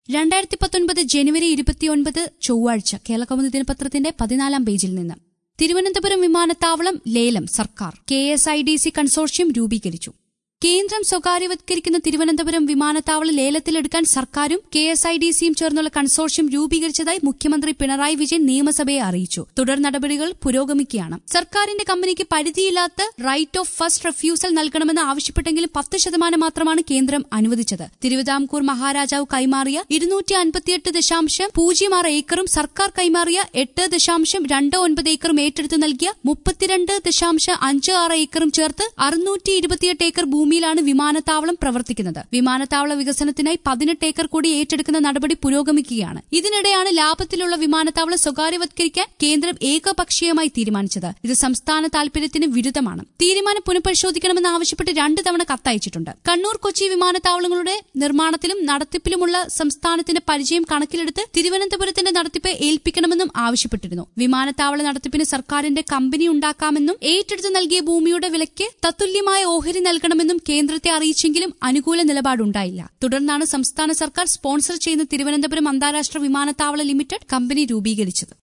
രണ്ടായിരത്തി പത്തൊൻപത് ജനുവരി ഇരുപത്തിയൊൻപത് ചൊവ്വാഴ്ച കേരളകൗമുദി ദിനപത്രത്തിന്റെ പതിനാലാം പേജിൽ നിന്ന് തിരുവനന്തപുരം വിമാനത്താവളം ലേലം സർക്കാർ K S I D C consortium രൂപീകരിച്ചു കേന്ദ്രം സ്വകാര്യവത്കരിക്കുന്ന തിരുവനന്തപുരം വിമാനത്താവളം ലേലത്തിലെടുക്കാൻ സർക്കാരും കെ എസ് ഐ ഡി സിയും ചേർന്നുള്ള കൺസോർഷ്യം രൂപീകരിച്ചതായി മുഖ്യമന്ത്രി പിണറായി വിജയൻ നിയമസഭയെ അറിയിച്ചു തുടർ നടപടികൾ പുരോഗമിക്കുകയാണ് സർക്കാരിന്റെ കമ്പനിക്ക് പരിധിയില്ലാത്ത റൈറ്റ് ഓഫ് ഫസ്റ്റ് റെഫ്യൂസൽ നൽകണമെന്ന് ആവശ്യപ്പെട്ടെങ്കിലും പത്ത് ശതമാനം മാത്രമാണ് കേന്ദ്രം അനുവദിച്ചത് തിരുവിതാംകൂർ മഹാരാജാവ് കൈമാറിയ ഇരുന്നൂറ്റി അൻപത്തിയെട്ട് ദശാംശം പൂജ്യം ആറ് ഏക്കറും സർക്കാർ കൈമാറിയ എട്ട് ദശാംശം രണ്ട് ഒൻപത് ഏക്കറും ഏറ്റെടുത്ത് നൽകിയ മുപ്പത്തിരണ്ട് ദശാംശം അഞ്ച് ആറ് ഏക്കറും ചേർത്ത് അറുന്നൂറ്റി ഇരുപത്തിയെട്ട് ഏക്കർ ഭൂമിയിലാണ് വിമാനത്താവളം പ്രവർത്തിക്കുന്നത് വിമാനത്താവള വികസനത്തിനായി പതിനെട്ട് ഏക്കർ കൂടി ഏറ്റെടുക്കുന്ന നടപടി പുരോഗമിക്കുകയാണ് ഇതിനിടെയാണ് ലാഭത്തിലുള്ള വിമാനത്താവളം സ്വകാര്യവത്കരിക്കാൻ കേന്ദ്രം ഏകപക്ഷീയമായി തീരുമാനിച്ചത് ഇത് സംസ്ഥാന താൽപര്യത്തിന് വിരുദ്ധമാണ് തീരുമാനം പുനഃപരിശോധിക്കണമെന്ന് ആവശ്യപ്പെട്ട് രണ്ട് തവണ കത്തയച്ചിട്ടുണ്ട് കണ്ണൂർ കൊച്ചി വിമാനത്താവളങ്ങളുടെ നിർമ്മാണത്തിലും നടത്തിപ്പിലുമുള്ള സംസ്ഥാനത്തിന്റെ പരിചയം കണക്കിലെടുത്ത് തിരുവനന്തപുരത്തിന്റെ നടത്തിപ്പ് ഏൽപ്പിക്കണമെന്നും ആവശ്യപ്പെട്ടിരുന്നു വിമാനത്താവള നടത്തിപ്പിന് സർക്കാരിന്റെ കമ്പനി ഉണ്ടാക്കാമെന്നും ഏറ്റെടുത്ത് നൽകിയ ഭൂമിയുടെ വിലയ്ക്ക് തത്തുല്യമായ ഓഹരി നൽകണമെന്നും കേന്ദ്രത്തെ അറിയിച്ചെങ്കിലും അനുകൂല നിലപാടുണ്ടായില്ല തുടർന്നാണ് സംസ്ഥാന സർക്കാർ സ്പോൺസർ ചെയ്യുന്ന തിരുവനന്തപുരം അന്താരാഷ്ട്ര വിമാനത്താവള ലിമിറ്റഡ് കമ്പനി രൂപീകരിച്ചത്